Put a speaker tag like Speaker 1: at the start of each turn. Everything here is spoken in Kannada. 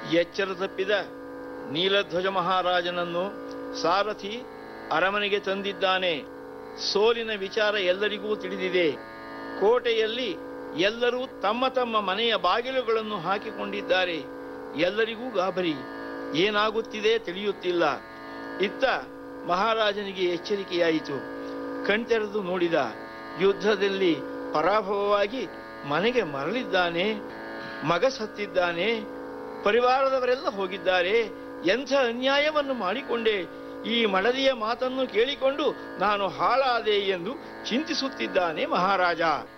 Speaker 1: ಎಚ್ಚರ ತಪ್ಪಿದ ನೀಲಧ್ವಜ ಮಹಾರಾಜನನ್ನು ಸಾರಥಿ ಅರಮನೆಗೆ ತಂದಿದ್ದಾನೆ ಸೋಲಿನ ವಿಚಾರ ಎಲ್ಲರಿಗೂ ತಿಳಿದಿದೆ ಕೋಟೆಯಲ್ಲಿ ಎಲ್ಲರೂ ತಮ್ಮ ತಮ್ಮ ಮನೆಯ ಬಾಗಿಲುಗಳನ್ನು ಹಾಕಿಕೊಂಡಿದ್ದಾರೆ ಎಲ್ಲರಿಗೂ ಗಾಬರಿ ಏನಾಗುತ್ತಿದೆ ತಿಳಿಯುತ್ತಿಲ್ಲ ಇತ್ತ ಮಹಾರಾಜನಿಗೆ ಎಚ್ಚರಿಕೆಯಾಯಿತು ಕಣ್ತೆರೆದು ನೋಡಿದ ಯುದ್ಧದಲ್ಲಿ ಪರಾಭವವಾಗಿ ಮನೆಗೆ ಮರಳಿದ್ದಾನೆ ಮಗ ಸತ್ತಿದ್ದಾನೆ ಪರಿವಾರದವರೆಲ್ಲ ಹೋಗಿದ್ದಾರೆ ಎಂಥ ಅನ್ಯಾಯವನ್ನು ಮಾಡಿಕೊಂಡೆ ಈ ಮಡದಿಯ ಮಾತನ್ನು ಕೇಳಿಕೊಂಡು ನಾನು ಹಾಳಾದೆ ಎಂದು ಚಿಂತಿಸುತ್ತಿದ್ದಾನೆ ಮಹಾರಾಜ